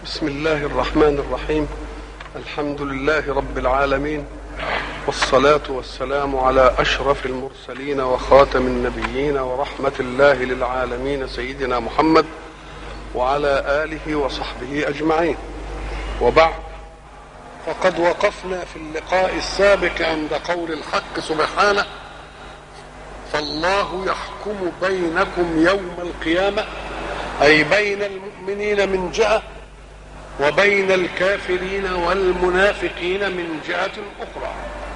بسم الله الرحمن الرحيم الحمد لله رب العالمين والصلاة والسلام على أشرف المرسلين وخاتم النبيين ورحمة الله للعالمين سيدنا محمد وعلى آله وصحبه أجمعين وبعد فقد وقفنا في اللقاء السابق عند قول الحق سبحانه فالله يحكم بينكم يوم القيامة أي بين المؤمنين من جهة وبين الكافرين والمنافقين من جهة أخرى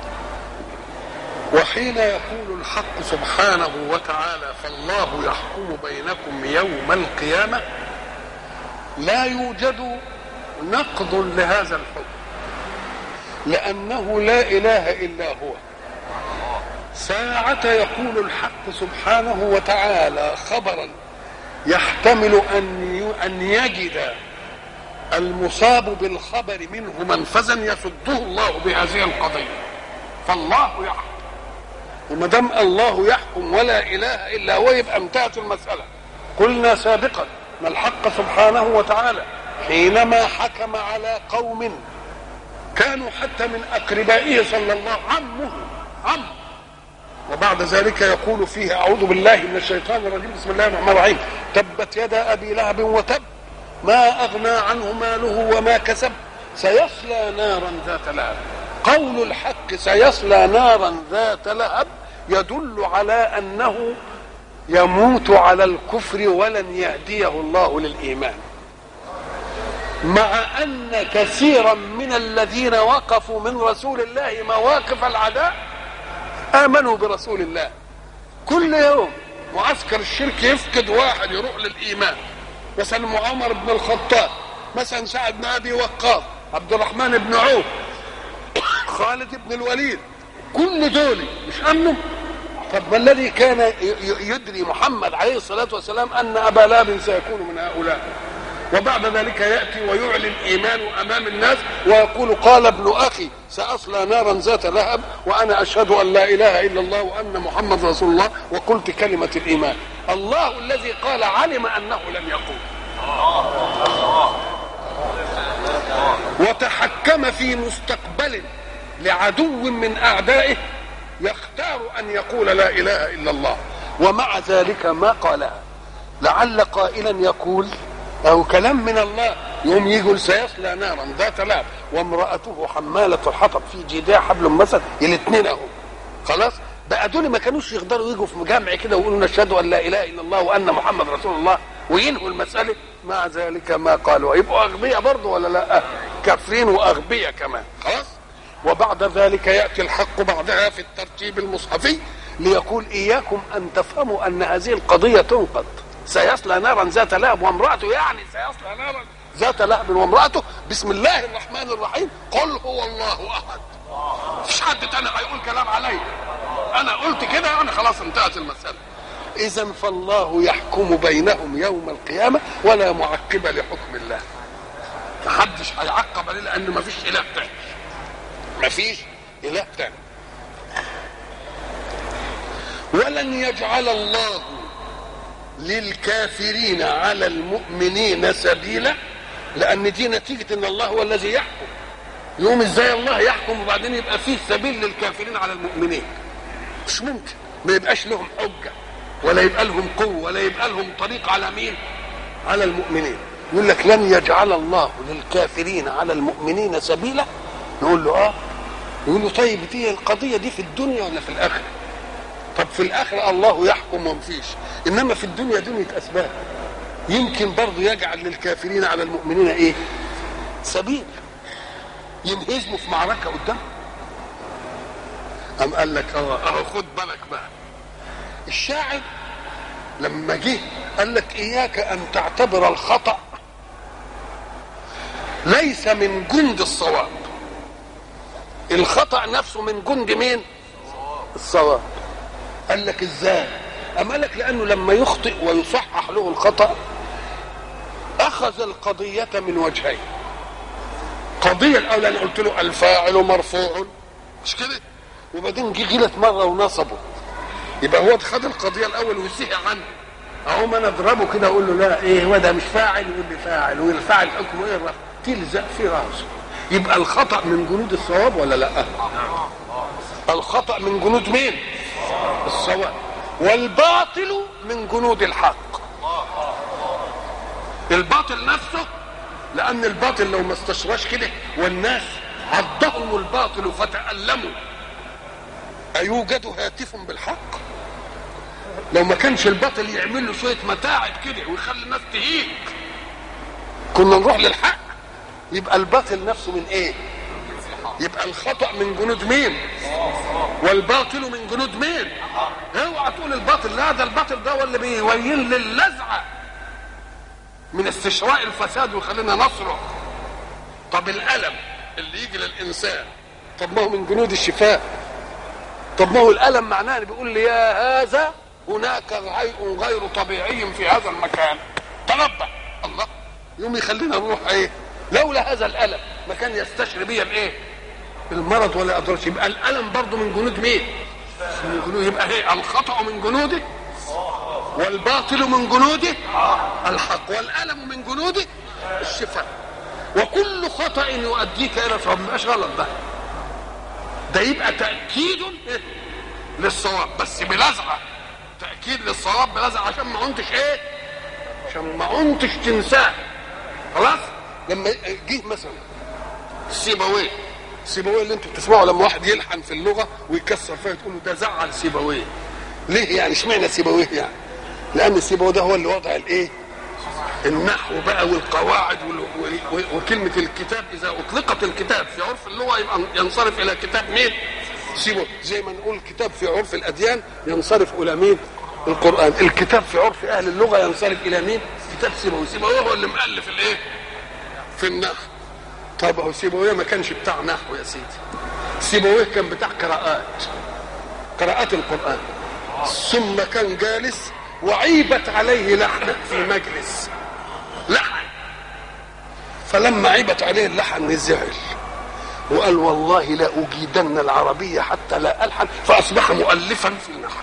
وحين يقول الحق سبحانه وتعالى فالله يحكم بينكم يوم القيامة لا يوجد نقض لهذا الحكم لأنه لا إله إلا هو ساعة يقول الحق سبحانه وتعالى خبرا يحتمل أن أن يجد المصاب بالخبر منه منفذا يصده الله بهذه القضية فالله يحكم وما دام الله يحكم ولا إله إلا هو يبقى انتهت المسألة قلنا سابقا ما الحق سبحانه وتعالى حينما حكم على قوم كانوا حتى من أقربائه صلى الله عمه عمه وبعد ذلك يقول فيه أعوذ بالله من الشيطان الرجيم بسم الله الرحمن الرحيم تبت يدا أبي لهب وتب ما أغنى عنه ماله وما كسب سيصلى نارا ذات لهب قول الحق سيصلى نارا ذات لهب يدل على أنه يموت على الكفر ولن يهديه الله للإيمان مع أن كثيرا من الذين وقفوا من رسول الله مواقف العداء آمنوا برسول الله كل يوم معسكر الشرك يفقد واحد يروح للإيمان مثلا عمر بن الخطاب مثلا سعد بن أبي وقاص عبد الرحمن بن عوف خالد بن الوليد كل دول مش أمنوا طب ما الذي كان يدري محمد عليه الصلاة والسلام أن أبا لهب سيكون من هؤلاء وبعد ذلك يأتي ويعلن إيمانه أمام الناس ويقول قال ابن أخي سأصلى نارا ذات لهب وأنا أشهد أن لا إله إلا الله وأن محمد رسول الله وقلت كلمة الإيمان الله الذي قال علم أنه لم يقول وتحكم في مستقبل لعدو من أعدائه يختار أن يقول لا إله إلا الله ومع ذلك ما قالها لعل قائلا يقول أو كلام من الله يوم يقول سيصلى نارا ذات لهب وامرأته حمالة الحطب في جيدها حبل مسد الاثنين اهو خلاص بقى دول ما كانوش يقدروا يجوا في مجامع كده ويقولوا نشهد ان لا اله الا الله وان محمد رسول الله وينهوا المساله مع ذلك ما قالوا يبقوا اغبياء برضه ولا لا كافرين واغبياء كمان خلاص وبعد ذلك ياتي الحق بعدها في الترتيب المصحفي ليقول اياكم ان تفهموا ان هذه القضيه تنقض سيصلى نارا ذات لهب وامرأته يعني سيصلى نارا ذات لهب وامرأته بسم الله الرحمن الرحيم قل هو الله أحد مفيش حد تاني هيقول كلام علي أنا قلت كده أنا خلاص انتهت المسألة إذا فالله يحكم بينهم يوم القيامة ولا معقب لحكم الله محدش هيعقب عليه لأن مفيش إله تاني مفيش إله تاني ولن يجعل الله للكافرين على المؤمنين سبيلا لان دي نتيجه ان الله هو الذي يحكم يوم ازاي الله يحكم وبعدين يبقى فيه سبيل للكافرين على المؤمنين مش ممكن ما يبقاش لهم حجه ولا يبقى لهم قوه ولا يبقى لهم طريق على مين على المؤمنين يقول لك لن يجعل الله للكافرين على المؤمنين سبيلا نقول له اه يقول له طيب دي القضيه دي في الدنيا ولا في الاخره طب في الاخره الله يحكم ومفيش انما في الدنيا دنيا اسباب يمكن برضه يجعل للكافرين على المؤمنين ايه سبيل ينهزموا في معركه قدام أم قال لك اه اهو خد بالك بقى الشاعر لما جه قال لك اياك ان تعتبر الخطا ليس من جند الصواب الخطا نفسه من جند مين الصواب قال لك ازاي أم قال لك لأنه لما يخطئ ويصحح له الخطأ أخذ القضية من وجهين قضية الأولى أنا قلت له الفاعل مرفوع مش كده وبعدين جه غلط مرة ونصبه يبقى هو خد القضية الأول وسهى عنه اقوم انا اضربه كده اقول له لا ايه هو ده مش فاعل يقول لي فاعل والفاعل حكمه ايه الرفع تلزق في راسه يبقى الخطا من جنود الصواب ولا لا الخطا من جنود مين الصواب والباطل من جنود الحق الباطل نفسه لان الباطل لو ما استشراش كده والناس عضهم الباطل فتألموا أيوجد هاتف بالحق لو ما كانش الباطل يعمل له شويه متاعب كده ويخلي الناس تهيج كنا نروح للحق يبقى الباطل نفسه من ايه يبقى الخطا من جنود مين والباطل من جنود مين اوعى تقول الباطل لا ده الباطل ده هو اللي بيوين للذعه من استشراء الفساد ويخلينا نصرخ طب الالم اللي يجي للانسان طب ما هو من جنود الشفاء طب ما هو الالم معناه بيقول لي يا هذا هناك شيء غير طبيعي في هذا المكان تنبه الله يوم يخلينا نروح ايه لولا هذا الالم ما كان يستشري بيا الايه المرض ولا ادرك يبقى الالم برضه من جنود مين من جنود يبقى هي الخطا من جنوده والباطل من جنوده الحق والالم من جنوده الشفاء وكل خطا يؤديك الى صواب ما غلط ده ده يبقى تاكيد للصواب بس بلزعه تاكيد للصواب بلزعه عشان ما عنتش ايه عشان ما عنتش تنساه خلاص لما جه مثلا سيبويه سيبويه اللي انتوا بتسمعوا لما واحد يلحن في اللغه ويكسر فيها تقولوا ده زعل سيبويه ليه يعني اشمعنى سيبويه يعني لان سيبويه ده هو اللي وضع الايه النحو بقى والقواعد وكلمة الكتاب إذا أطلقت الكتاب في عرف اللغة يبقى ينصرف إلى كتاب مين؟ سيبه زي ما نقول كتاب في عرف الأديان ينصرف إلى مين؟ القرآن الكتاب في عرف أهل اللغة ينصرف إلى مين؟ كتاب سيبويه سيبويه هو اللي مؤلف الإيه؟ في النحو طب هو سيبويه ما كانش بتاع نحو يا سيدي سيبويه كان بتاع قراءات قراءات القرآن ثم كان جالس وعيبت عليه لحنة في مجلس لحن فلما عيبت عليه اللحن زعل وقال والله لا أجيدن العربية حتى لا ألحن فأصبح مؤلفا في النحو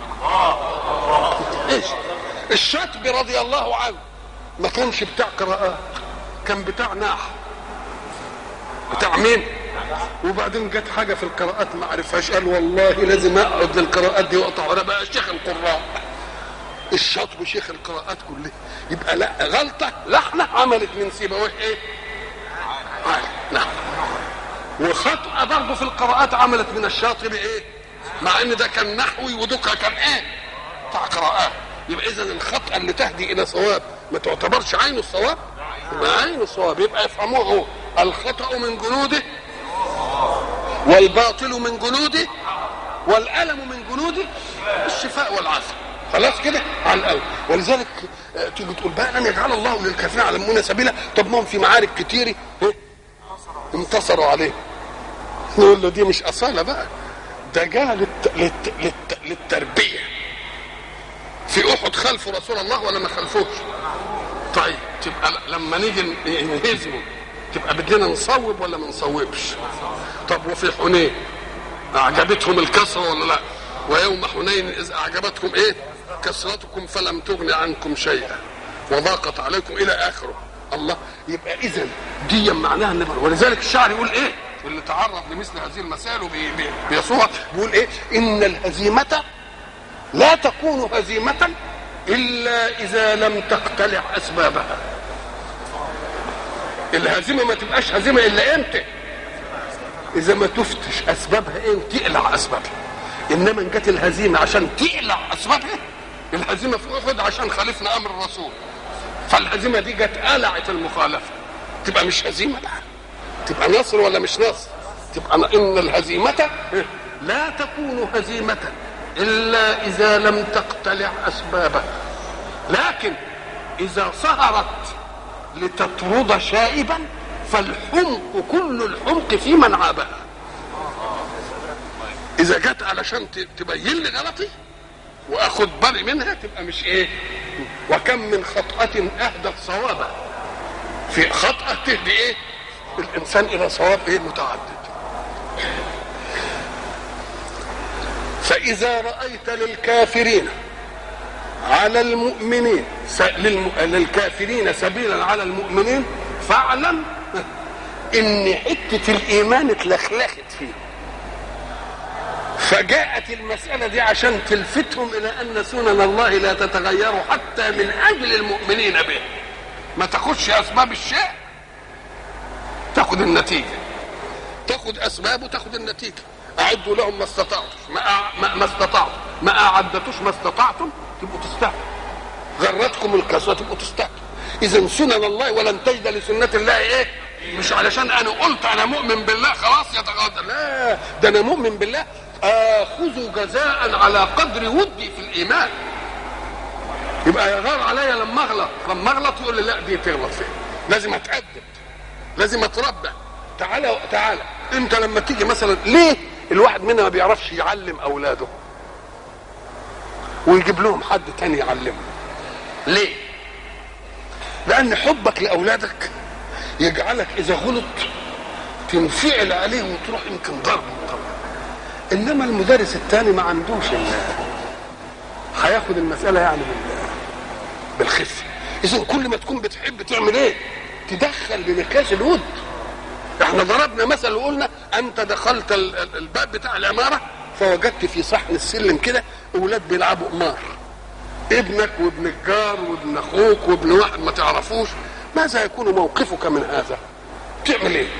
إيش الشاطبي رضي الله عنه ما كانش بتاع قراءات كان بتاع نحو بتاع مين وبعدين جت حاجة في القراءات ما عرفهاش قال والله لازم أقعد للقراءات دي وأقطع وأنا بقى شيخ القراء الشاطب شيخ القراءات كلها يبقى لا غلطة لحنة عملت من سيبويه ايه نعم وخطأ برضه في القراءات عملت من الشاطبي ايه مع ان ده كان نحوي ودكها كان ايه بتاع قراءات يبقى اذا الخطأ اللي تهدي الى صواب ما تعتبرش عين الصواب يبقى عين الصواب يبقى يفهموه هو الخطأ من جنوده والباطل من جنوده والألم من جنوده الشفاء والعافية خلاص كده على الاول ولذلك تيجي تقول بقى لم يجعل الله للكافرين على المؤمنين سبيلا طب ما هم في معارك كتير انتصروا عليه نقول له دي مش اصاله بقى ده جاء للت... للت... للت... للتربيه في احد خلفوا رسول الله ولا ما خلفوش طيب تبقى لما نيجي نهزمه تبقى بدنا نصوب ولا ما نصوبش طب وفي حنين اعجبتهم الكسره ولا لا ويوم حنين اذ اعجبتكم ايه كثرتكم فلم تغن عنكم شيئا وضاقت عليكم الى اخره الله يبقى اذا دي معناها النبي ولذلك الشاعر يقول ايه اللي تعرض لمثل هذه المسائل وبيصوها بيقول ايه ان الهزيمه لا تكون هزيمه الا اذا لم تقتلع اسبابها الهزيمه ما تبقاش هزيمه الا امتى اذا ما تفتش اسبابها ايه وتقلع اسبابها انما ان جت الهزيمه عشان تقلع اسبابها الهزيمه في احد عشان خالفنا امر الرسول فالهزيمه دي جت قلعت المخالفه تبقى مش هزيمه لا تبقى نصر ولا مش نصر تبقى ان الهزيمه لا تكون هزيمه الا اذا لم تقتلع اسبابها لكن اذا سهرت لتطرد شائبا فالحمق كل الحمق في من عابها اذا جت علشان تبين لي غلطي واخد بالي منها تبقى مش ايه وكم من خطأة اهدت صوابا في خطأة تهدي ايه الانسان الى صواب ايه متعدد فاذا رأيت للكافرين على المؤمنين س... للم... للكافرين سبيلا على المؤمنين فاعلم ان حته الايمان اتلخلخت فيه فجاءت المسألة دي عشان تلفتهم إلى أن سنن الله لا تتغير حتى من أجل المؤمنين به ما تاخدش أسباب الشيء تاخد النتيجة تاخد أسباب وتاخد النتيجة أعدوا لهم ما استطعتم ما, أع... ما... ما استطعتم ما أعدتوش ما استطعتم تبقوا تستهتروا غرتكم الكسوة تبقوا تستهتروا إذا سنن الله ولن تجد لسنة الله إيه مش علشان أنا قلت أنا مؤمن بالله خلاص يتغادر لا ده أنا مؤمن بالله آخذ جزاء على قدر ودي في الإيمان يبقى يغار عليا لما أغلط لما أغلط يقول لي لا دي تغلط فيها لازم أتأدب لازم أتربى تعالى تعالى أنت لما تيجي مثلا ليه الواحد منا ما بيعرفش يعلم أولاده ويجيب لهم حد تاني يعلمه ليه لأن حبك لأولادك يجعلك إذا غلط تنفعل عليه وتروح يمكن ضربه انما المدرس الثاني ما عندوش هياخد المساله يعني بال بالخفه اذا كل ما تكون بتحب تعمل ايه تدخل بمقياس الود احنا ضربنا مثل وقلنا انت دخلت الباب بتاع العماره فوجدت في صحن السلم كده اولاد بيلعبوا قمار ابنك وابن الجار وابن اخوك وابن واحد ما تعرفوش ماذا يكون موقفك من هذا تعمل ايه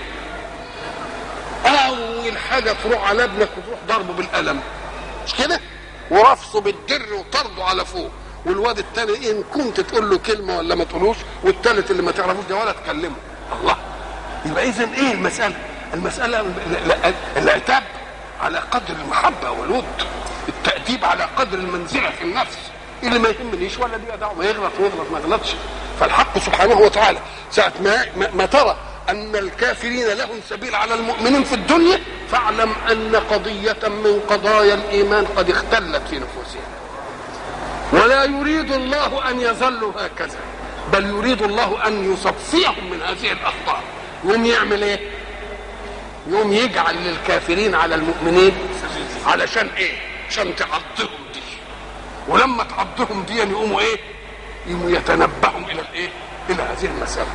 اول حاجه تروح على ابنك وتروح ضربه بالقلم مش كده ورفصه بالدر وطرده على فوق والواد التاني ان كنت تقول له كلمه ولا ما تقولوش والتالت اللي ما تعرفوش ده ولا تكلمه الله يبقى اذا ايه المساله المساله العتاب على قدر المحبه والود التاديب على قدر المنزله في النفس اللي ما يهمنيش ولا دي دعوه ما يغلط ويغلط ما يغلطش فالحق سبحانه وتعالى ساعه ما ما ترى أن الكافرين لهم سبيل على المؤمنين في الدنيا فاعلم أن قضية من قضايا الإيمان قد اختلت في نفوسهم ولا يريد الله أن يظلوا هكذا بل يريد الله أن يصفيهم من هذه الأخطاء يوم يعمل إيه يوم يجعل للكافرين على المؤمنين علشان إيه عشان تعضهم دي ولما تعضهم دي يقوموا إيه يقوموا يتنبهوا إلى الإيه إلى هذه المسألة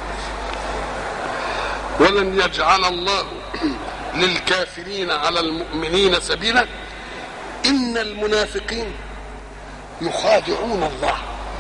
ولن يجعل الله للكافرين على المؤمنين سبيلا ان المنافقين يخادعون الله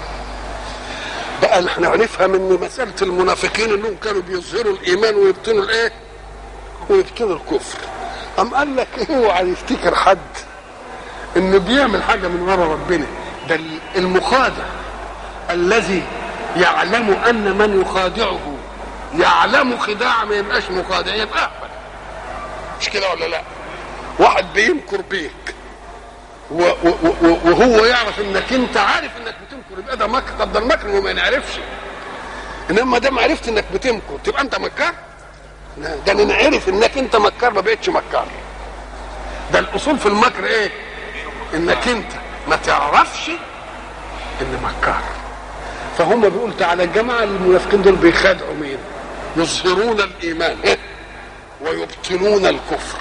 بقى احنا هنفهم ان مساله المنافقين انهم كانوا بيظهروا الايمان ويبطنوا الايه ويبطنوا الكفر ام قال لك اوعى يفتكر حد انه بيعمل حاجه من ورا ربنا ده المخادع الذي يعلم ان من يخادعه يعلم خداع ما يبقاش مخادع يبقى اهبل مش كده ولا لا واحد بيمكر بيك و و و وهو يعرف انك انت عارف انك بتمكر يبقى ده مكر طب ده المكر وما ينعرفش انما ده عرفت انك بتمكر تبقى انت مكار ده انا عرف انك انت مكار ما بقتش مكار ده الاصول في المكر ايه انك انت ما تعرفش ان مكار فهم بيقول تعالى الجماعه المنافقين دول بيخادعوا مين يظهرون الايمان ويبطلون الكفر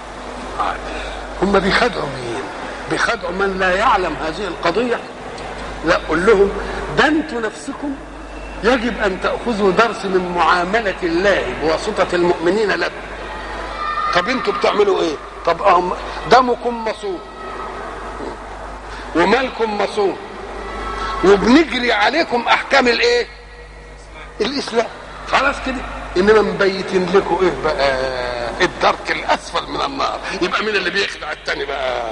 هم بيخدعوا مين بيخدعوا من لا يعلم هذه القضية لا قول لهم ده انتوا نفسكم يجب ان تأخذوا درس من معاملة الله بواسطة المؤمنين لكم طب انتوا بتعملوا ايه طب أهم دمكم مصون ومالكم مصون وبنجري عليكم احكام الايه الاسلام خلاص كده انما مبيتين لكم ايه بقى الدرك الاسفل من النار يبقى مين اللي بيخدع التاني بقى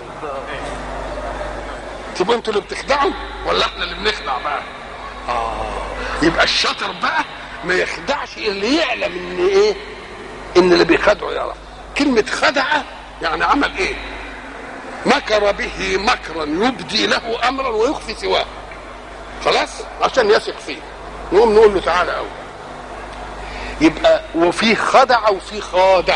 تبقوا انتوا اللي بتخدعوا ولا احنا اللي بنخدع بقى اه يبقى الشاطر بقى ما يخدعش اللي يعلم ان ايه ان اللي بيخدعه يعرف كلمة خدع يعني عمل ايه مكر به مكرا يبدي له امرا ويخفي سواه خلاص عشان يثق فيه نقوم نقول له تعالى قوي يبقى وفي خدع وفي خادع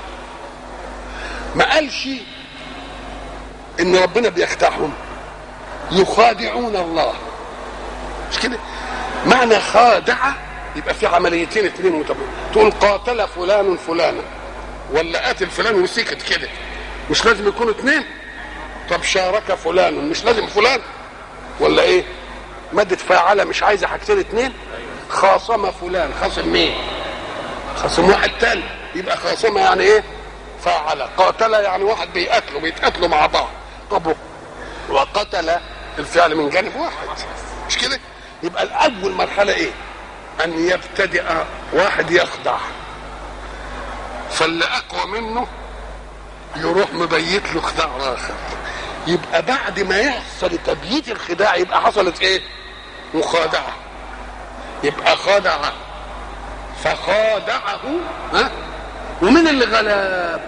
ما قالش ان ربنا بيخدعهم يخادعون الله مش كده معنى خادع يبقى في عمليتين اثنين متبقى. تقول قاتل فلان فلانا ولا قاتل فلان وسكت كده مش لازم يكونوا اثنين طب شارك فلان مش لازم فلان ولا ايه مادة فاعلة مش عايزة حاجتين اتنين خاصم فلان خاصم مين خاصم واحد تاني يبقى خاصمة يعني ايه فاعل قاتل يعني واحد بيقتلوا بيتقاتلوا مع بعض طب وقتل الفعل من جانب واحد مش كده يبقى الاول مرحله ايه ان يبتدئ واحد يخدع فاللي اقوى منه يروح مبيت له خداع اخر يبقى بعد ما يحصل تبييت الخداع يبقى حصلت ايه مخادعه يبقى خدع فخادعه ها ومن اللي غلب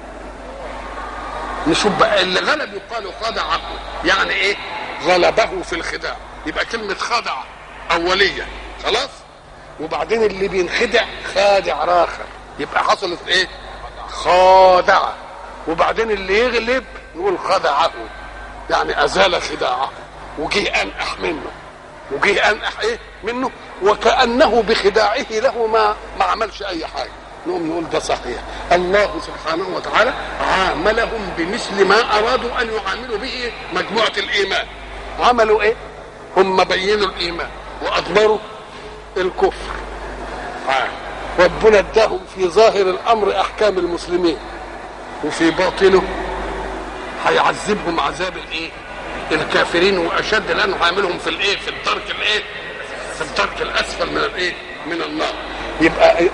نشوف بقى اللي غلب يقال خدعه يعني ايه غلبه في الخداع يبقى كلمة خدع أولية خلاص وبعدين اللي بينخدع خادع راخر يبقى حصلت ايه خادعة وبعدين اللي يغلب نقول خدعه يعني أزال خداعه وجه أنقح منه وجه أنقح ايه منه وكأنه بخداعه له ما ما عملش أي حاجة نقوم نقول ده صحيح الله سبحانه وتعالى عاملهم بمثل ما أرادوا أن يعاملوا به مجموعة الإيمان عملوا ايه هم بينوا الايمان واضمروا الكفر آه. ربنا اداهم في ظاهر الامر احكام المسلمين وفي باطنه هيعذبهم عذاب الايه الكافرين واشد لانه هيعملهم في الايه في الدرك الايه في الدرك الاسفل من الايه من النار يبقى إيه؟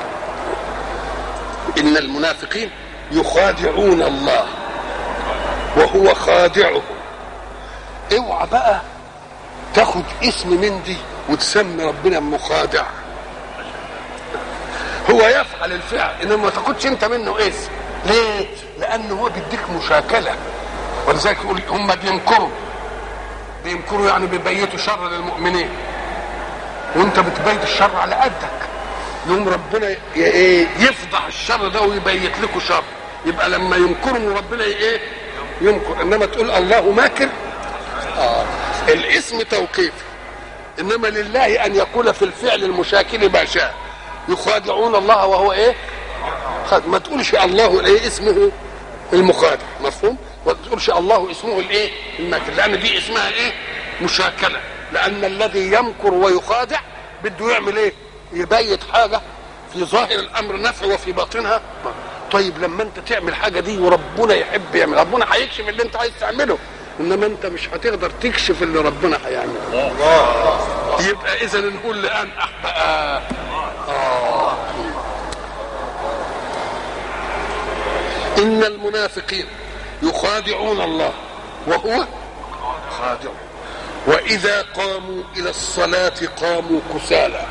ان المنافقين يخادعون الله وهو خادعهم اوعى بقى تاخد اسم من دي وتسمي ربنا مخادع هو يفعل الفعل انما ما تاخدش انت منه اسم ليه لانه هو بيديك مشاكله ولذلك يقول هم بينكروا بينكروا يعني بيبيتوا شر للمؤمنين وانت بتبيت الشر على قدك يوم ربنا ايه يفضح الشر ده ويبيت لكم شر يبقى لما ينكروا ربنا ايه ينكر انما تقول الله ماكر آه. الاسم توقيف انما لله ان يقول في الفعل المشاكل ما شاء يخادعون الله وهو ايه خد ما تقولش الله ايه اسمه المخادع مفهوم وما تقولش الله اسمه الايه الماكر لان دي اسمها ايه مشاكله لان الذي يمكر ويخادع بده يعمل ايه يبيت حاجه في ظاهر الامر نفع وفي باطنها طيب لما انت تعمل حاجه دي وربنا يحب يعمل ربنا هيكشف اللي انت عايز تعمله انما انت مش هتقدر تكشف اللي ربنا هيعمله يبقى اذا نقول لان بقى آه. ان المنافقين يخادعون الله وهو خادع واذا قاموا الى الصلاه قاموا كسالى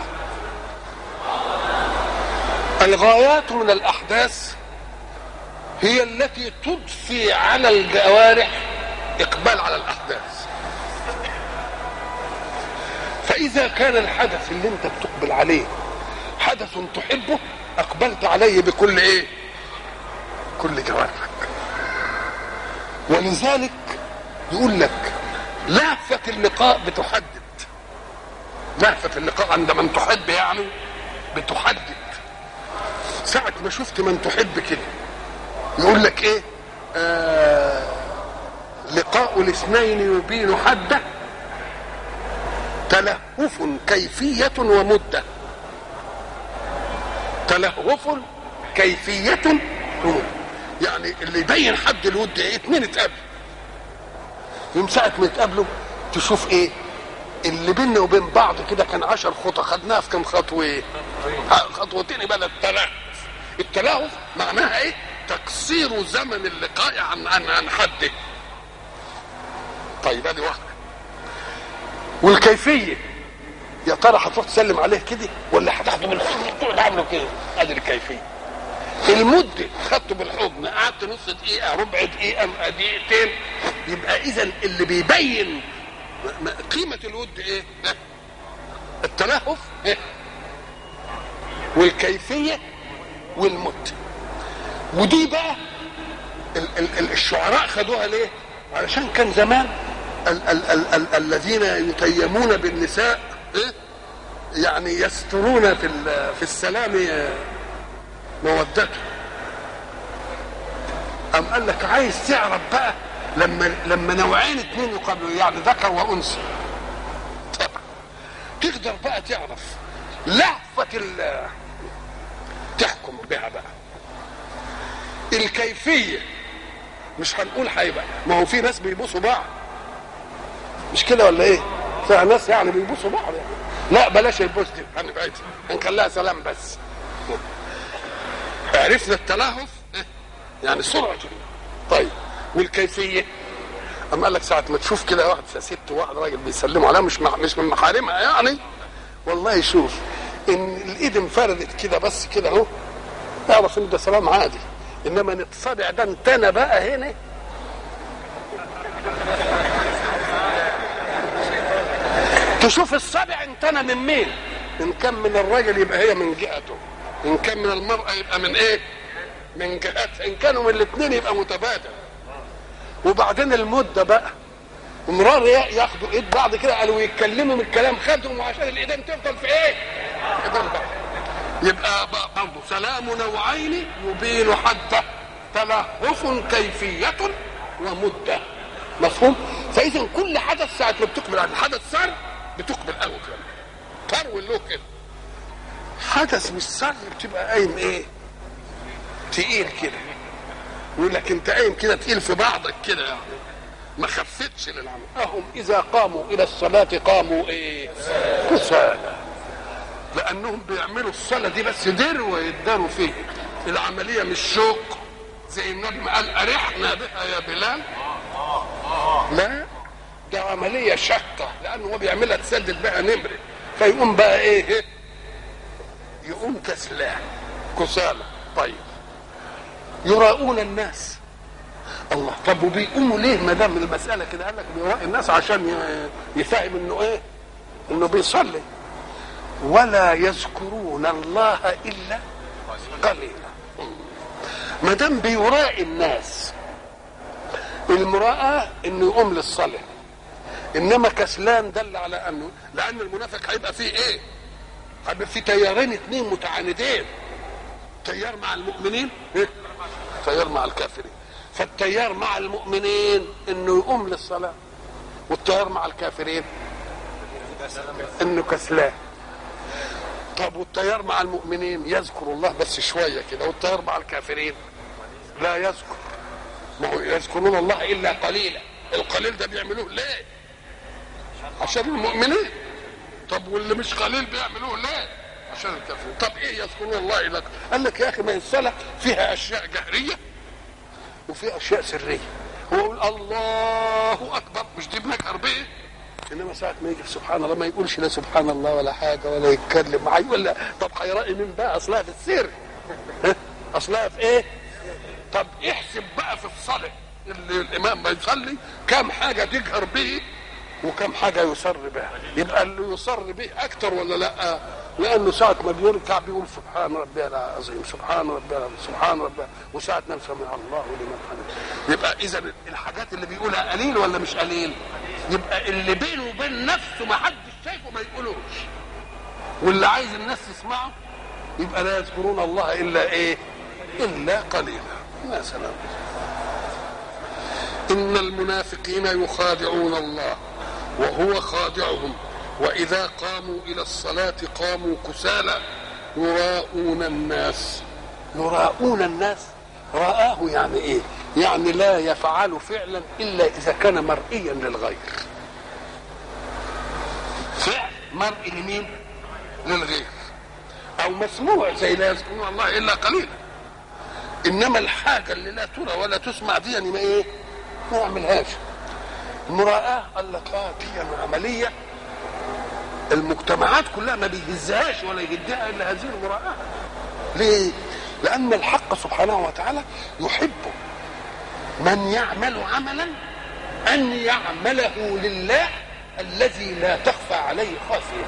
الغايات من الاحداث هي التي تضفي على الجوارح اقبال على الاحداث فاذا كان الحدث اللي انت بتقبل عليه حدث تحبه اقبلت عليه بكل ايه كل جوارحك ولذلك يقول لك لهفة اللقاء بتحدد لهفة اللقاء عند من تحب يعني بتحدد ساعة ما شفت من تحب كده يقول لك ايه آه لقاء الاثنين يبين حده تلهف كيفية ومدة تلهف كيفية ومدة يعني اللي يبين حد الود ايه اتنين اتقابلوا يوم ساعة ما يتقابلوا تشوف ايه اللي بيننا وبين بعض كده كان عشر خطى خدناها في كم خطوة ايه خطوتين يبقى التلهف التلهف معناها ايه تقصير زمن اللقاء عن عن عن حده طيب ادي واحده والكيفيه يا ترى هتروح تسلم عليه كده ولا هتاخده بالحضن تقعد عامله كده ادي الكيفيه المده خدته بالحضن قعدت نص دقيقه ربع دقيقه دقيقتين يبقى اذا اللي بيبين قيمه الود ايه التلهف إيه؟ والكيفيه والمده ودي بقى ال ال ال الشعراء خدوها ليه علشان كان زمان ال ال ال ال الذين يتيمون بالنساء إيه؟ يعني يسترون في في السلام مودته أم قال لك عايز تعرف بقى لما لما نوعين اتنين يقابلوا يعني ذكر وانثى طب تقدر بقى تعرف لهفة ال تحكم بها بقى الكيفية مش هنقول هيبقى ما هو في ناس بيبوسوا بعض مش كده ولا ايه؟ فيها ناس يعني بيبوسوا بعض يعني لا بلاش البوس دي هنبعدها هنخليها سلام بس عرفنا التلهف يعني سرعة طيب والكيفية أما قال لك ساعة ما تشوف كده واحد ست وواحد راجل بيسلموا عليها مش مع مش من محارمها يعني والله شوف إن الإيد انفردت كده بس كده أهو اعرف إن ده سلام عادي إنما نتصابع ده انتنا بقى هنا تشوف الصابع انتنا من مين؟ إن كان من الراجل يبقى هي من جهته إن كان من المرأة يبقى من إيه؟ من جهتها إن كانوا من الاثنين يبقى متبادل وبعدين المده بقى مرار ياخدوا ايد بعض كده قالوا يتكلموا من الكلام خدهم وعشان الايدين تفضل في ايه؟ ايدين بعض يبقى برضه سلام نوعين يبين حتى تلهف كيفية ومدة مفهوم؟ فإذا كل حدث ساعة ما بتقبل على الحدث سر بتقبل قوي كده طرو له كده حدث مش سر بتبقى قايم ايه؟ تقيل كده يقول لك انت قايم كده تقيل في بعضك كده يعني ما خفتش للعمل اهم اذا قاموا الى الصلاه قاموا ايه كسالى لانهم بيعملوا الصلاه دي بس دروا يداروا فيه العمليه مش شوق زي النبي ما قال ارحنا بها يا بلال لا ده عمليه شاقه لانه هو بيعملها تسدد بها نمره فيقوم بقى ايه يقوم كسلان كسالى طيب يراؤون الناس الله طب وبيقوموا ليه ما دام المساله كده قال لك بيراء الناس عشان يفهم انه ايه انه بيصلي ولا يذكرون الله الا قليلا ما دام بيراء الناس المراءة انه يقوم للصلاة انما كسلان دل على انه لان المنافق هيبقى فيه ايه هيبقى فيه تيارين اثنين متعاندين تيار مع المؤمنين إيه؟ تيار مع الكافرين فالتيار مع المؤمنين انه يقوم للصلاه والتيار مع الكافرين انه كسلان طب والتيار مع المؤمنين يذكر الله بس شويه كده والتيار مع الكافرين لا يذكر ما هو يذكرون الله الا قليلا القليل ده بيعملوه ليه عشان المؤمنين طب واللي مش قليل بيعملوه ليه عشان الكافرين طب ايه يذكرون الله الا قال لك يا اخي ما الصلاه فيها اشياء جهريه وفي اشياء سريه هو يقول الله اكبر مش دي بنكر بيه انما ساعه ما يجي سبحان الله ما يقولش لا سبحان الله ولا حاجه ولا يتكلم معي ولا طب هيرأي مين بقى اصلها في السر اصلها في ايه طب احسب بقى في الصلاه اللي الامام بيصلي كم حاجه تجهر به وكم حاجه يسر بها يبقى اللي يسر به اكتر ولا لا لانه ساعه ما بيركع بيقول سبحان ربي العظيم سبحان ربي العظيم سبحان ربي وساعه ما سمع الله لمن حمده يبقى اذا الحاجات اللي بيقولها قليل ولا مش قليل يبقى اللي بينه وبين نفسه ما حدش شايفه ما يقولوش واللي عايز الناس تسمعه يبقى لا يذكرون الله الا ايه الا قليلا يا سلام ان المنافقين يخادعون الله وهو خادعهم واذا قاموا الى الصلاه قاموا كسالى يراءون الناس يراءون الناس رآه يعني ايه يعني لا يفعل فعلا الا اذا كان مرئيا للغير فعل مرئي لمين للغير او مسموع زي لا يذكرون الله الا قليلا انما الحاجه اللي لا ترى ولا تسمع دي يعني ما ايه ما يعملهاش المراءة قال لك اه دي عملية المجتمعات كلها ما بيهزهاش ولا يهدها الا هذه المراءة ليه؟ لأن الحق سبحانه وتعالى يحب من يعمل عملا أن يعمله لله الذي لا تخفى عليه خافية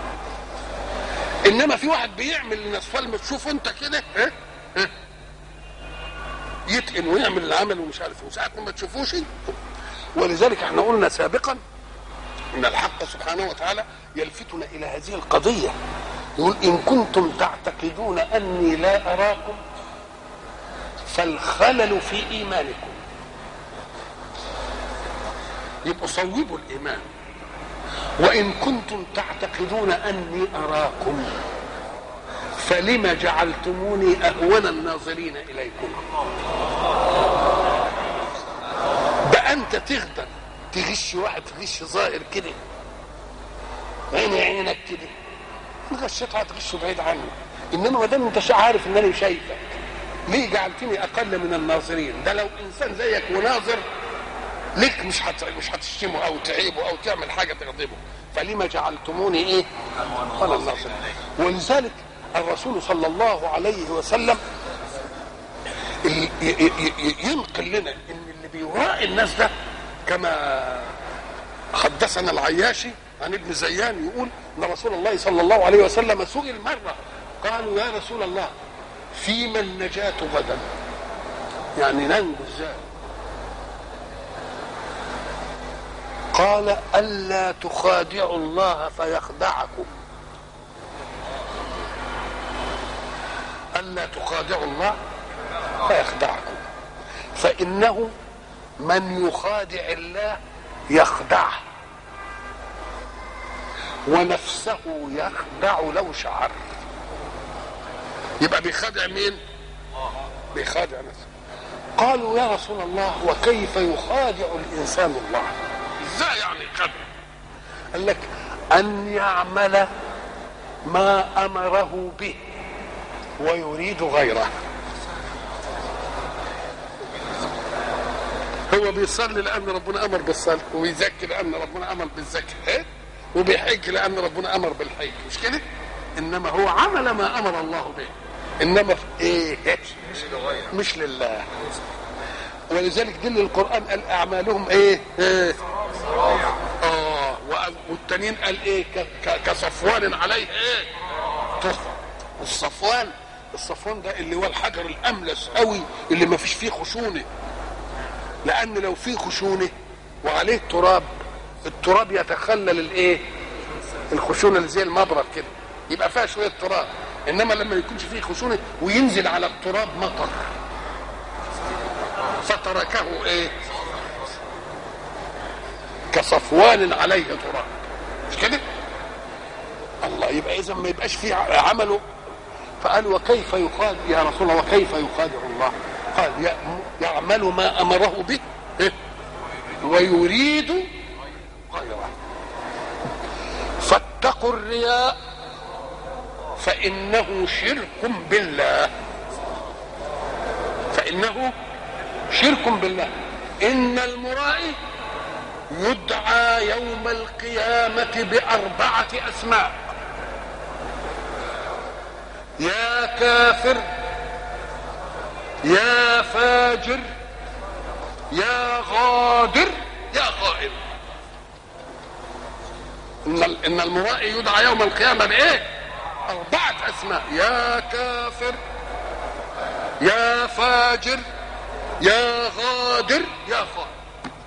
إنما في واحد بيعمل للناس فلما تشوف أنت كده ها ها يتقن ويعمل العمل ومش عارف وساعات ما تشوفوش ولذلك احنا قلنا سابقا ان الحق سبحانه وتعالى يلفتنا الى هذه القضيه يقول ان كنتم تعتقدون اني لا اراكم فالخلل في ايمانكم يبقوا صوبوا الايمان وان كنتم تعتقدون اني اراكم فلم جعلتموني اهون الناظرين اليكم ده انت تغدر تغش واحد تغش ظاهر كده عيني عينك كده ان غشيت هتغشه بعيد عنه انما ما دام انت عارف ان انا شايفك ليه جعلتني اقل من الناظرين ده لو انسان زيك وناظر ليك مش هت... مش هتشتمه او تعيبه او تعمل حاجه تغضبه فلما جعلتموني ايه انا الناظر ولذلك الرسول صلى الله عليه وسلم ي- ي- ي- ينقل لنا ان اللي بيراعي الناس ده كما حدثنا العياشي عن ابن زيان يقول ان رسول الله صلى الله عليه وسلم سئل مره قالوا يا رسول الله فيما النجاة غدا يعني ننجو ازاي قال ألا تخادعوا الله فيخدعكم ألا تخادعوا الله فيخدعكم فإنه من يخادع الله يخدعه ونفسه يخدع لو شعر يبقى بيخادع مين بيخادع نفسه قالوا يا رسول الله وكيف يخادع الانسان الله ازاي يعني يخادع قال لك ان يعمل ما امره به ويريد غيره هو بيصلي لان ربنا امر بالصلاه وبيزكي لان ربنا امر بالزكاه إيه؟ وبيحج لان ربنا امر بالحج مش كده انما هو عمل ما امر الله به انما في ايه مش لله ولذلك دل القران قال اعمالهم ايه, إيه؟ اه وقال- والتانيين قال ايه ك- ك- كصفوان عليه ايه طهر الصفوان الصفوان ده اللي هو الحجر الاملس قوي اللي ما فيش فيه خشونه لان لو فيه خشونه وعليه تراب التراب يتخلل الايه الخشونه اللي زي المبرد كده يبقى فيها شويه تراب انما لما يكونش فيه خشونه وينزل على التراب مطر فتركه ايه كصفوان عليه تراب مش كده الله يبقى اذا ما يبقاش فيه عمله فقال وكيف يخادع يا رسول الله وكيف يخادع الله قال يأم- يعمل ما امره به إيه؟ ويريد غيره فاتقوا الرياء فانه شرك بالله فانه شرك بالله ان المرائي يدعى يوم القيامه باربعه اسماء يا كافر يا فاجر يا غادر يا خائن ان ال- ان المرائي يدعى يوم القيامه بايه اربعه اسماء يا كافر يا فاجر يا غادر يا خائن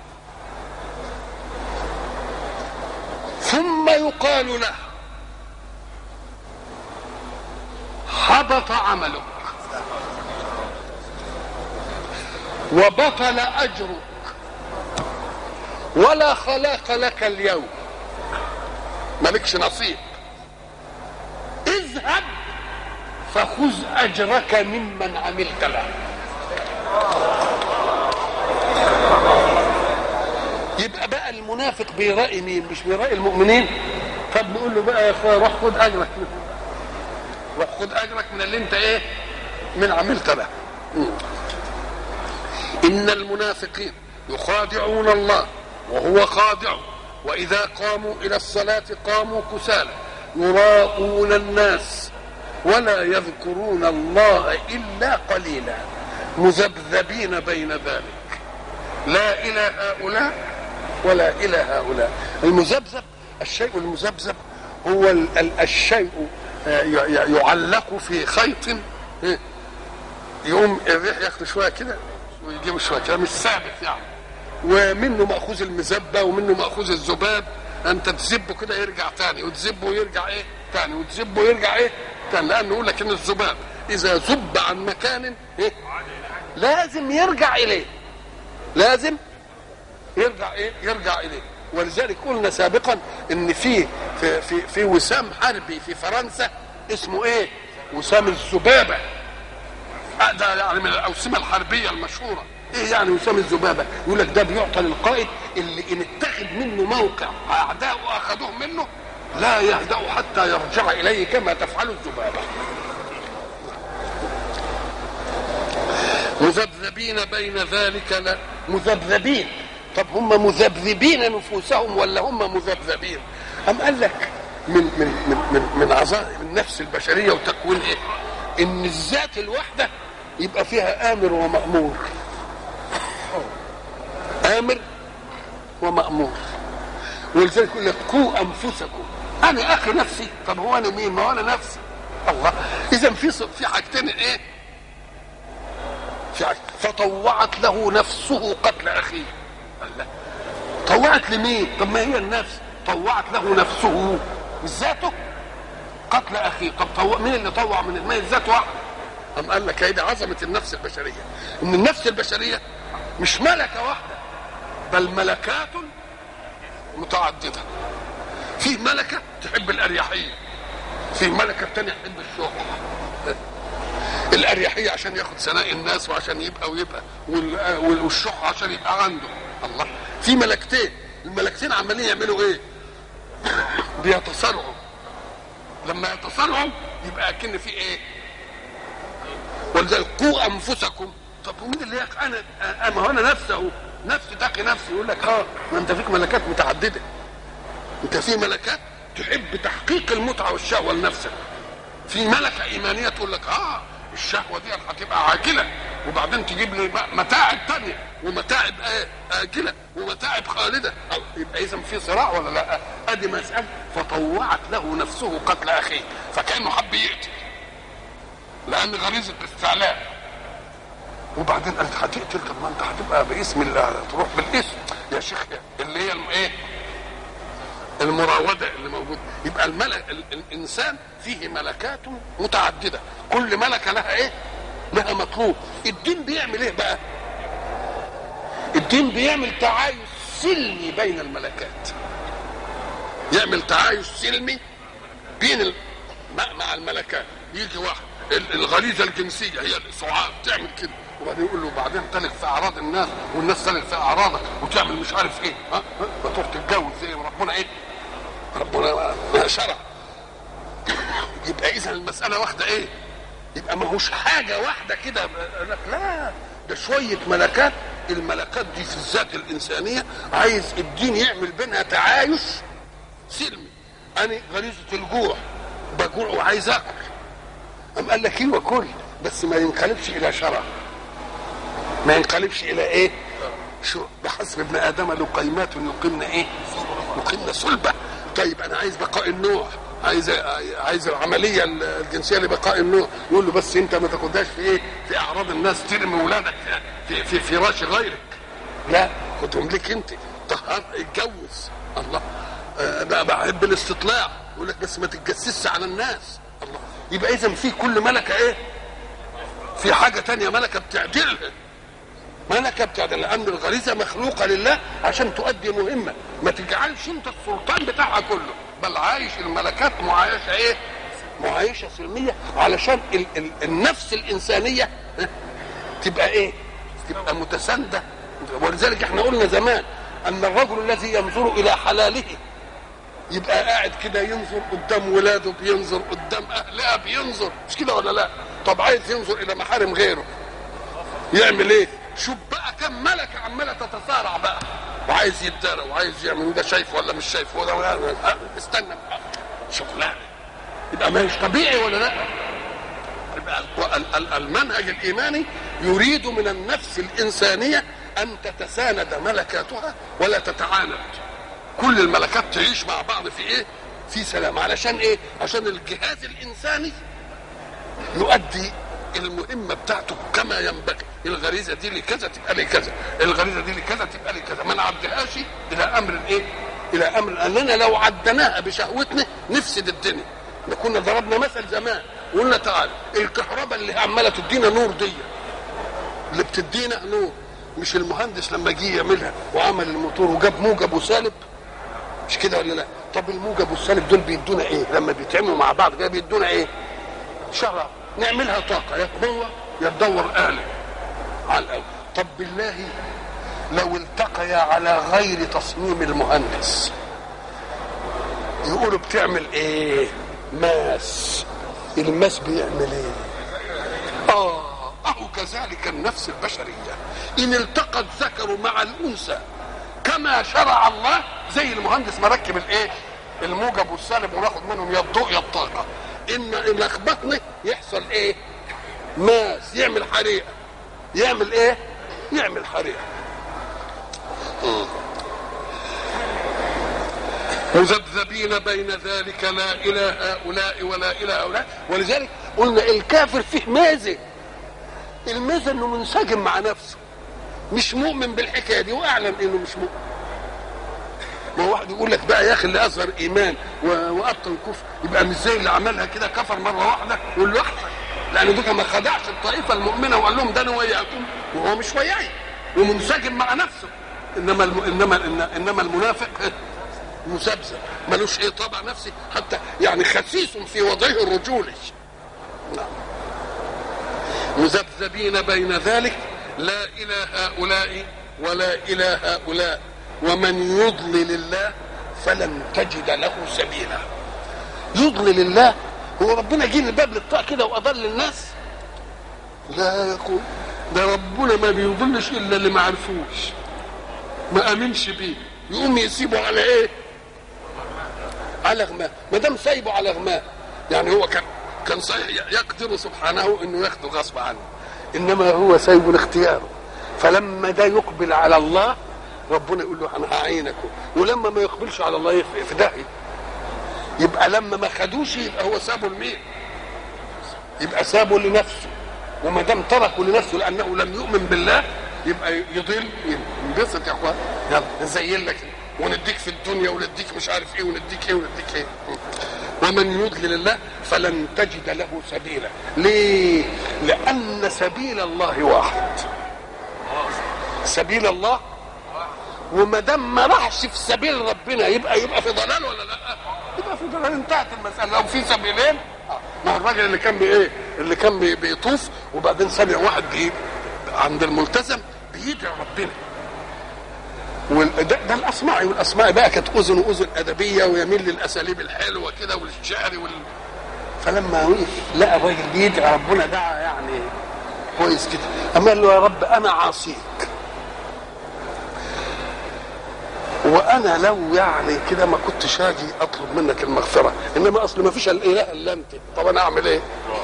ثم يقال له حبط عملك وبطل اجرك ولا خلاق لك اليوم مالكش نصيب اذهب فخذ اجرك ممن عملت له يبقى بقى المنافق بيرائي مين مش بيرائي المؤمنين طب نقول له بقى يا اخويا روح خد اجرك روح خد اجرك من اللي انت ايه من عملت له مم. ان المنافقين يخادعون الله وهو خادع واذا قاموا الى الصلاه قاموا كسالى يراءون الناس ولا يذكرون الله الا قليلا مذبذبين بين ذلك لا الى هؤلاء ولا الى هؤلاء المذبذب الشيء المذبذب هو ال- ال- الشيء آه، ي- ي- يعلق في خيط آه، يقوم الريح ياخده شويه كده ويجيب شويه كده مش ثابت يعني ومنه ماخوذ المزبه ومنه ماخوذ الذباب انت تزبه كده يرجع تاني وتزبه ويرجع ايه تاني وتزبه ويرجع ايه تاني لانه يقول لك ان الذباب اذا ذب عن مكان ايه لازم يرجع اليه لازم يرجع ايه يرجع اليه ولذلك قلنا سابقا ان في في في, في وسام حربي في فرنسا اسمه ايه وسام الذبابه آه ده يعني من الاوسمه الحربيه المشهوره ايه يعني وسام الذبابه يقول لك ده بيعطى للقائد اللي ان اتخذ منه موقع اعداؤه اخذوه منه لا يهدأ حتى يرجع اليه كما تفعل الذبابه مذبذبين بين ذلك لا مذبذبين طب هم مذبذبين نفوسهم ولا هم مذبذبين أم قال لك من من من من, من عظائم النفس البشريه وتكوين ايه؟ ان الذات الواحده يبقى فيها امر ومامور امر ومامور ولذلك يقول لك قوا انفسكم انا اخي نفسي طب هو انا مين؟ ما هو انا نفسي الله اذا في في حاجتين ايه؟ في حاجة. فطوعت له نفسه قتل اخيه الله طوعت لمين؟ طب ما هي النفس طوعت له نفسه مش ذاته قتل اخيه طب طوع مين اللي طوع من ما هي الذات واحده أم قال لك هي دي عظمه النفس البشريه ان النفس البشريه مش ملكه واحده بل ملكات متعدده في ملكه تحب الاريحيه في ملكه تانية تحب الشهره الاريحيه عشان ياخد ثناء الناس وعشان يبقى ويبقى والشح عشان يبقى عنده الله في ملكتين الملكتين عمالين يعملوا ايه بيتصارعوا لما يتصارعوا يبقى اكن في ايه ولذلك قوا انفسكم طب ومين اللي يق انا ما هو انا نفسي اهو نفسي تقي نفسي يقول لك اه ما انت فيك ملكات متعدده انت في ملكات تحب تحقيق المتعه والشهوه لنفسك في ملكه ايمانيه تقول لك اه الشهوه دي هتبقى عاجله وبعدين تجيب لي متاعب تانية ومتاعب آجلة ومتاعب خالدة أو يبقى إذا في صراع ولا لا؟ أدي مسألة فطوعت له نفسه قتل أخيه فكأنه حب يقتل لأن غريزة الاستعلاء وبعدين قالت هتقتل طب ما أنت هتبقى باسم الله تروح بالاسم يا شيخ اللي هي إيه؟ المراودة اللي موجودة يبقى الملك الإنسان فيه ملكات متعددة كل ملكة لها إيه؟ لها مطلوب الدين بيعمل ايه بقى الدين بيعمل تعايش سلمي بين الملكات يعمل تعايش سلمي بين ال... مع الملكات يجي واحد الغريزه الجنسيه هي الصعاب تعمل كده وبعدين يقول له بعدين تلف في اعراض الناس والناس تلف في اعراضك وتعمل مش عارف ايه ها ما تروح تتجوز زي ربنا ايه ربنا شرع يبقى اذا المساله واخده ايه يبقى ما هوش حاجه واحده كده لا ده شويه ملكات الملكات دي في الذات الانسانيه عايز الدين يعمل بينها تعايش سلمي انا غريزه الجوع بجوع وعايز اكل ام قال لك ايوه كل بس ما ينقلبش الى شرع ما ينقلبش الى ايه شو بحسب ابن ادم لقيمات يقمن ايه يقمن صلبه طيب انا عايز بقاء النوع عايز عايز العمليه الجنسيه لبقاء النوع يقول له بس انت ما تاخدهاش في ايه في اعراض الناس ترمي ولادك في في فراش غيرك لا خدهم لك انت طهر اتجوز الله أه بحب الاستطلاع يقول لك بس ما تتجسسش على الناس الله يبقى اذا في كل ملكه ايه في حاجه تانية ملكه بتعدلها ملكه بتعدل لان الغريزه مخلوقه لله عشان تؤدي مهمه ما تجعلش انت السلطان بتاعها كله بل عايش الملكات معايشه ايه معايشه سلميه علشان ال ال النفس الانسانيه تبقى ايه تبقى متسانده ولذلك احنا قلنا زمان ان الرجل الذي ينظر الى حلاله يبقى قاعد كده ينظر قدام ولاده بينظر قدام اهلها بينظر مش كده ولا لا طب عايز ينظر الى محارم غيره يعمل ايه شوف بقى كم ملكه عماله تتصارع بقى وعايز يتدارى وعايز يعمل ده شايف ولا مش شايف ولا استنى شغلانه يبقى مش طبيعي ولا لا يبقى المنهج الايماني يريد من النفس الانسانيه ان تتساند ملكاتها ولا تتعاند كل الملكات تعيش مع بعض في ايه في سلام علشان ايه عشان الجهاز الانساني يؤدي المهمه بتاعته كما ينبغي الغريزه دي لكذا تبقى لي كذا الغريزه دي لكذا تبقى لي كذا ما نعديهاش الى امر ايه الى امر اننا لو عدناها بشهوتنا نفسد الدنيا كنا ضربنا مثل زمان وقلنا تعالى الكهرباء اللي عماله تدينا نور دي اللي بتدينا نور مش المهندس لما جه يعملها وعمل الموتور وجاب موجب وسالب مش كده ولا لا طب الموجب والسالب دول بيدونا ايه لما بيتعملوا مع بعض كده بيدونا ايه شرع نعملها طاقه يا قوه يا تدور آلة على الأول طب بالله لو التقيا على غير تصميم المهندس يقولوا بتعمل ايه ماس الماس بيعمل ايه اه اهو كذلك النفس البشريه ان التقى الذكر مع الانثى كما شرع الله زي المهندس مركب الايه الموجب والسالب وناخد منهم يا الضوء يا الطاقه ان ان لخبطنا يحصل ايه ماس يعمل حريقه يعمل ايه يعمل حريقه مذبذبين بين ذلك لا الى هؤلاء ولا الى هؤلاء ولذلك قلنا الكافر فيه ميزه الميزه انه منسجم مع نفسه مش مؤمن بالحكايه دي واعلم انه مش مؤمن ما هو واحد يقول لك بقى يا اخي اللي اظهر ايمان و- وابطن كفر يبقى مش زي اللي عملها كده كفر مره واحده يقول له احسن لان دوك ما خدعش الطائفه المؤمنه وقال لهم ده انا وياكم وهو مش وياي ومنسجم مع نفسه انما الم... انما انما المنافق مذبذب ملوش ايه طبع نفسي حتى يعني خسيس في وضعه الرجولي نعم مذبذبين بين ذلك لا الى هؤلاء ولا الى هؤلاء ومن يضلل الله فلن تجد له سبيلا يضلل الله هو ربنا جه الباب للطاق كده واضل الناس لا يقول ده ربنا ما بيضلش الا اللي ما عرفوش ما امنش بيه يقوم يسيبه على ايه على غماء ما دام سايبه على غماء يعني هو كان كان صحيح يقدر سبحانه انه ياخده غصب عنه انما هو سايبه لاختياره فلما ده يقبل على الله ربنا يقول له انا هعينكم ولما ما يقبلش على الله يف- في داهيه يبقى لما ما خدوش يبقى هو سابه لمين يبقى سابه لنفسه وما دام تركه لنفسه لانه لم يؤمن بالله يبقى يضل ينبسط يا اخوان يلا نزين لك ونديك في الدنيا ونديك مش عارف ايه ونديك ايه ونديك ايه ومن يضلل الله فلن تجد له سبيلا ليه لان سبيل الله واحد سبيل الله وما دام ما راحش في سبيل ربنا يبقى يبقى في ضلال ولا لا؟ يبقى في ضلال انتهت المساله لو في سبيلين آه. ما هو الراجل اللي كان بايه؟ اللي كان بي- بيطوف وبعدين سمع واحد بي عند الملتزم بيدعي ربنا وال- ده, ده الاصمعي والاصمعي بقى كانت اذن واذن ادبيه ويميل للاساليب الحلوه كده والشعر وال فلما وقف لقى الراجل بيدعي ربنا دعا يعني كويس كده اما قال له يا رب انا عاصيك وانا لو يعني كده ما كنتش هاجي اطلب منك المغفره انما اصل ما فيش الاله الا انت طب انا اعمل ايه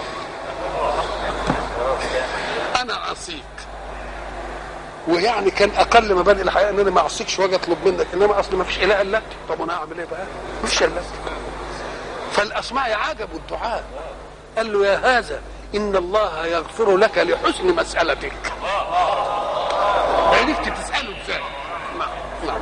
انا عصيك ويعني كان اقل مبادئ الحياه ان انا ما اعصيكش واجي اطلب منك انما اصل ما فيش اله الا انت طب انا اعمل ايه بقى ما فيش الا انت فالاصمعي عجبوا الدعاء قال له يا هذا ان الله يغفر لك لحسن مسالتك عرفت تساله ازاي نعم نعم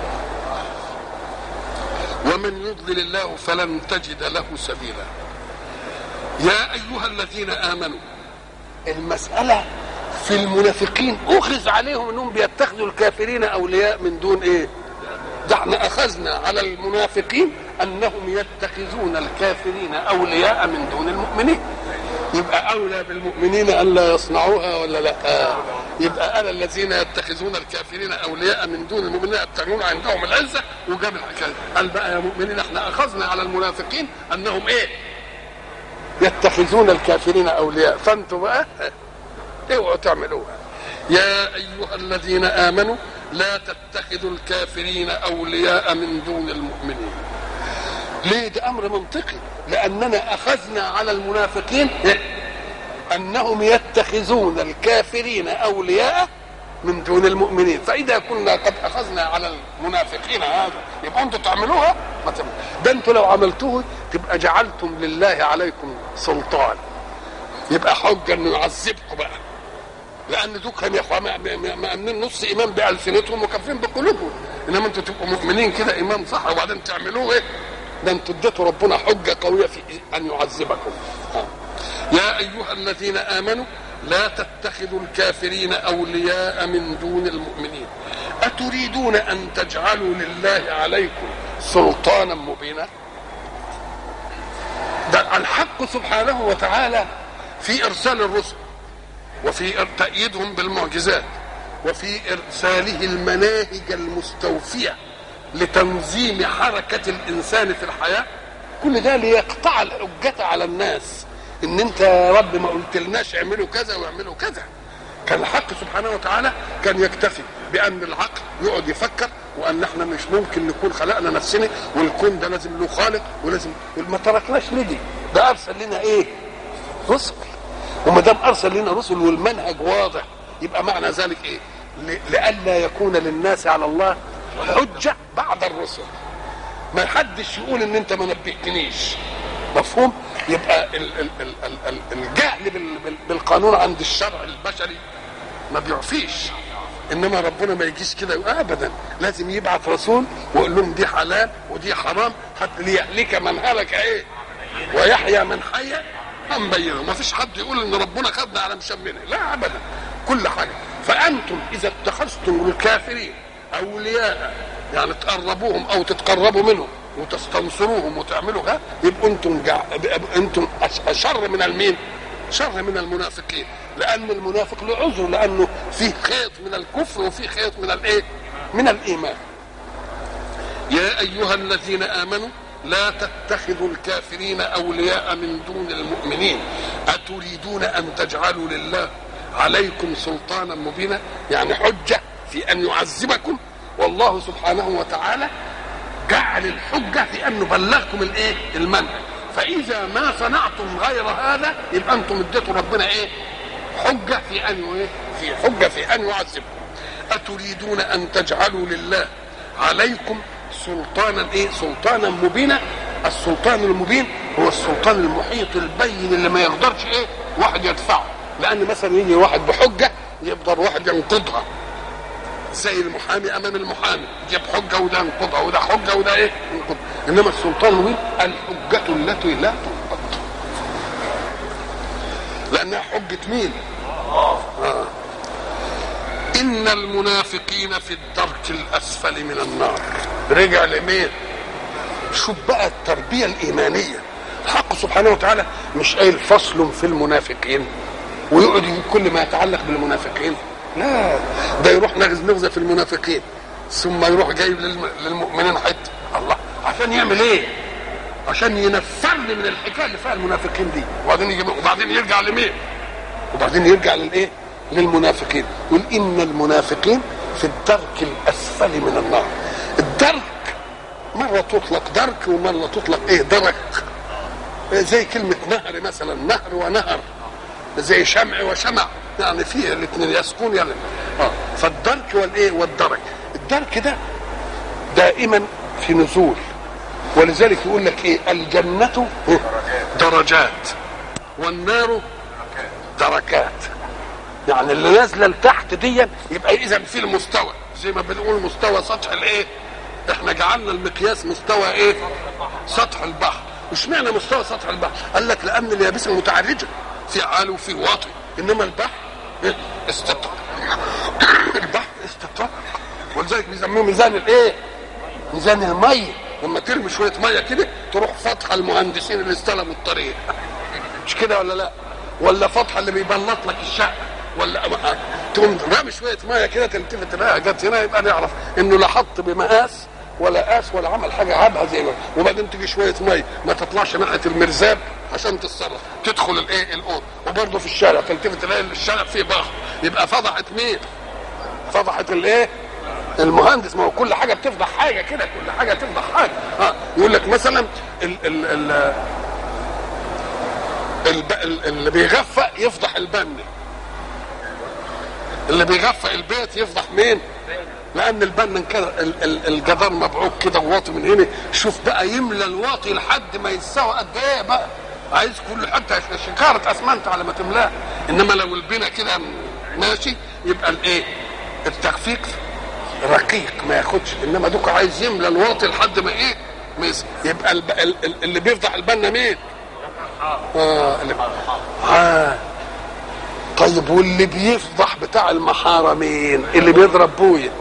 ومن يضلل الله فلن تجد له سبيلا يا ايها الذين امنوا المساله في المنافقين اخذ عليهم انهم بيتخذوا الكافرين اولياء من دون ايه ده احنا اخذنا على المنافقين انهم يتخذون الكافرين اولياء من دون المؤمنين يبقى اولى بالمؤمنين الا يصنعوها ولا لا آه. يبقى انا الذين يتخذون الكافرين اولياء من دون المؤمنين يبتغون عندهم العزه وجاب الحكايه قال بقى يا مؤمنين احنا اخذنا على المنافقين انهم ايه يتخذون الكافرين اولياء فانتوا بقى اوعوا تعملوها يا ايها الذين امنوا لا تتخذوا الكافرين اولياء من دون المؤمنين ليه ده امر منطقي لاننا اخذنا على المنافقين انهم يتخذون الكافرين اولياء من دون المؤمنين فاذا كنا قد اخذنا على المنافقين هذا يبقى انتوا تعملوها ما تعملوا. ده انتوا لو عملتوه تبقى جعلتم لله عليكم سلطان يبقى حجه انه يعذبكم بقى لان دول كانوا يا اخوان مامنين نص ايمان بالسنتهم وكافرين بقلوبهم انما انتوا تبقوا مؤمنين كده ايمان صح وبعدين تعملوه ايه ده انتوا اديتوا ربنا حجه قويه في ان يعذبكم آه. يا ايها الذين امنوا لا تتخذوا الكافرين اولياء من دون المؤمنين اتريدون ان تجعلوا لله عليكم سلطانا مبينا ده الحق سبحانه وتعالى في ارسال الرسل وفي تأييدهم بالمعجزات وفي ارساله المناهج المستوفيه لتنظيم حركه الانسان في الحياه كل ده ليقطع الحجه على الناس ان انت يا رب ما قلتلناش اعملوا كذا واعملوا كذا كان الحق سبحانه وتعالى كان يكتفي بان العقل يقعد يفكر وان احنا مش ممكن نكون خلقنا نفسنا والكون ده لازم له خالق ولازم ما تركناش لدي ده ارسل لنا ايه؟ رسل وما دام ارسل لنا رسل والمنهج واضح يبقى معنى ذلك ايه؟ لئلا يكون للناس على الله حجه بعد الرسل ما حدش يقول ان انت ما نبهتنيش مفهوم يبقى ال ال ال ال ال الجهل بال بال بالقانون عند الشرع البشري ما بيعفيش انما ربنا ما يجيش كده ابدا لازم يبعث رسول ويقول لهم دي حلال ودي حرام حتى ليهلك من هلك ايه ويحيى من حي عن بينه ما فيش حد يقول ان ربنا خدنا على مشمنه لا ابدا كل حاجه فانتم اذا اتخذتم الكافرين اولياء يعني تقربوهم او تتقربوا منهم وتستنصروهم وتعملوا ها يبقوا انتم جع... انتم اشر من المين؟ شر من المنافقين لان المنافق له عذر لانه فيه خيط من الكفر وفيه خيط من الايه؟ من الايمان. يا ايها الذين امنوا لا تتخذوا الكافرين اولياء من دون المؤمنين اتريدون ان تجعلوا لله عليكم سلطانا مبينا يعني حجه في ان يعذبكم والله سبحانه وتعالى جعل الحجة في أنه بلغكم الإيه؟ المنهج فإذا ما صنعتم غير هذا يبقى أنتم اديتوا ربنا إيه؟ حجة في أن إيه؟ في حجة في أن يعذبكم أتريدون أن تجعلوا لله عليكم سلطانا إيه؟ سلطانا مبينا السلطان المبين هو السلطان المحيط البين اللي ما يقدرش إيه؟ واحد يدفعه لأن مثلا يجي واحد بحجة يقدر واحد ينقضها زي المحامي امام المحامي جاب حجه وده ينقضها وده حجه وده ايه ينقض انما السلطان المبين الحجه التي لا تنقض لانها حجه مين آه. ان المنافقين في الدرك الاسفل من النار رجع لمين شوف بقى التربيه الايمانيه الحق سبحانه وتعالى مش قايل فصل في المنافقين ويقعد يجيب كل ما يتعلق بالمنافقين لا ده يروح نغز نغزه في المنافقين ثم يروح جايب للمؤمنين حته الله عشان يعمل ايه؟ عشان ينفر لي من الحكايه اللي فيها المنافقين دي وبعدين يجي وبعدين يرجع لمين؟ وبعدين يرجع للايه؟ للمنافقين يقول ان المنافقين في الدرك الاسفل من النار الدرك مره تطلق درك ومره تطلق ايه؟ درك زي كلمه نهر مثلا نهر ونهر زي شمع وشمع يعني فيه الاثنين يسكون يعني اه فالدرك والايه والدرك الدرك ده دائما في نزول ولذلك يقول لك ايه الجنة درجات والنار دركات يعني اللي نازله لتحت دي يبقى اذا في المستوى زي ما بنقول مستوى سطح الايه احنا جعلنا المقياس مستوى ايه سطح البحر واشمعنى مستوى سطح البحر قال لك لان اليابسه متعرجه في عالي وفي واطي انما البحر استطرق البحر استطرق ولذلك بيسموه ميزان الايه ميزان الميه لما ترمي شويه ميه كده تروح فاتحه المهندسين اللي استلموا الطريق مش كده ولا لا ولا فاتحه اللي بيبلط لك الشقه ولا تقوم رامي شويه ميه كده تلتفت تلاقيها جت هنا يبقى نعرف انه لا حط بمقاس ولا قاس ولا عمل حاجه عابها زي ما وبعدين تيجي شويه ميه ما تطلعش ناحيه المرزاب عشان تتصرف تدخل الايه الاوضه وبرضه في الشارع تلتفت تلاقي الشارع فيه بحر يبقى فضحت مين؟ فضحت الايه؟ المهندس ما هو كل حاجه بتفضح حاجه كده كل حاجه تفضح حاجه اه يقول لك مثلا ال ال ال الب... اللي بيغفق يفضح البنا اللي بيغفق البيت يفضح مين؟ لان البنا كده الجدار مبعوث كده واطي من هنا شوف بقى يملى الواطي لحد ما يتساوى قد ايه بقى عايز كل حته شكاره اسمنت على ما تملاه انما لو البنا كده ماشي يبقى الايه التخفيق رقيق ما ياخدش انما دوك عايز يملى الواطي لحد ما ايه ما يس... يبقى الب... اللي بيفضح البنا مين اه اللي... آه. طيب واللي بيفضح بتاع المحاره مين اللي بيضرب بويا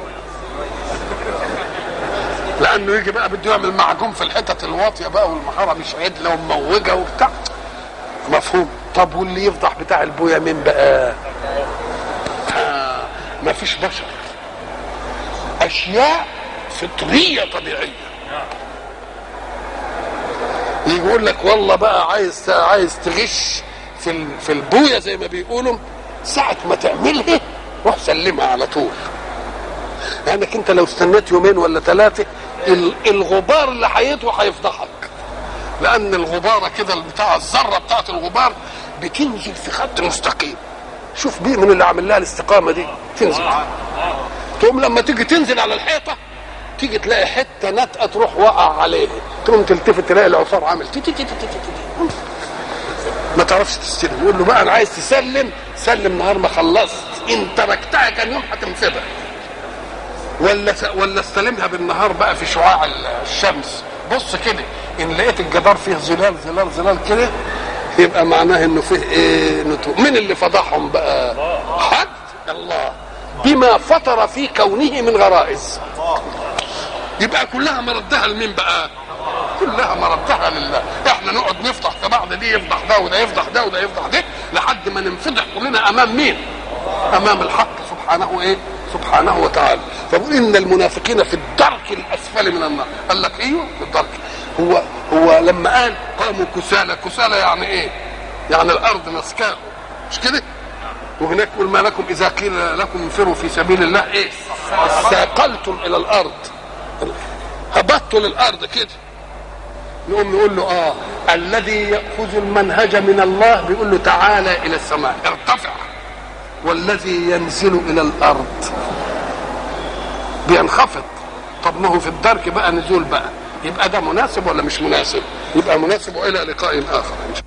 لانه يجي بقى بده يعمل معجون في الحتت الواطيه بقى والمحاره مش عدله وموجه وبتاع مفهوم طب واللي يفضح بتاع البويا مين بقى آه ما فيش بشر اشياء فطريه طبيعيه يجي يقول لك والله بقى عايز عايز تغش في ال- في البويه زي ما بيقولوا ساعه ما تعملها روح سلمها على طول لانك انت لو استنيت يومين ولا ثلاثه ال- الغبار اللي هيطوى هيفضحك لان الغباره كده بتاع الذره بتاعت الغبار بتنزل في خط مستقيم شوف بيه من اللي عامل لها الاستقامه دي تنزل تقوم لما تيجي تنزل على الحيطه تيجي تلاقي حته نتقه تروح وقع عليها تقوم تلتفت تلاقي العصار عامل تي تي تي تي تي تي. ما تعرفش تستلم يقول له بقى انا عايز تسلم سلم نهار ما خلصت ان تركتها كان يوم هتنفذها ولا ولا استلمها بالنهار بقى في شعاع الشمس بص كده ان لقيت الجدار فيه ظلال ظلال ظلال كده يبقى معناه انه فيه ايه نتوء مين اللي فضحهم بقى حد الله بما فطر في كونه من غرائز يبقى كلها مردها لمين بقى كلها مردها لله احنا نقعد نفضح في بعض دي يفضح ده وده يفضح ده وده يفضح ده لحد ما ننفضح كلنا امام مين امام الحق سبحانه ايه سبحانه وتعالى فبقول ان المنافقين في الدرك الاسفل من النار قال لك ايوه في الدرك هو هو لما قال قاموا كسالى كسالى يعني ايه يعني الارض مسكاه مش كده وهناك يقول ما لكم اذا قيل لكم انفروا في سبيل الله ايه ثاقلتم الى الارض هبطوا للارض كده نقوم نقول له اه الذي ياخذ المنهج من الله بيقول له تعالى الى السماء ارتفع والذي ينزل الى الارض بينخفض طب ما هو في الدرك بقى نزول بقى يبقى ده مناسب ولا مش مناسب يبقى مناسب والى لقاء اخر ان شاء الله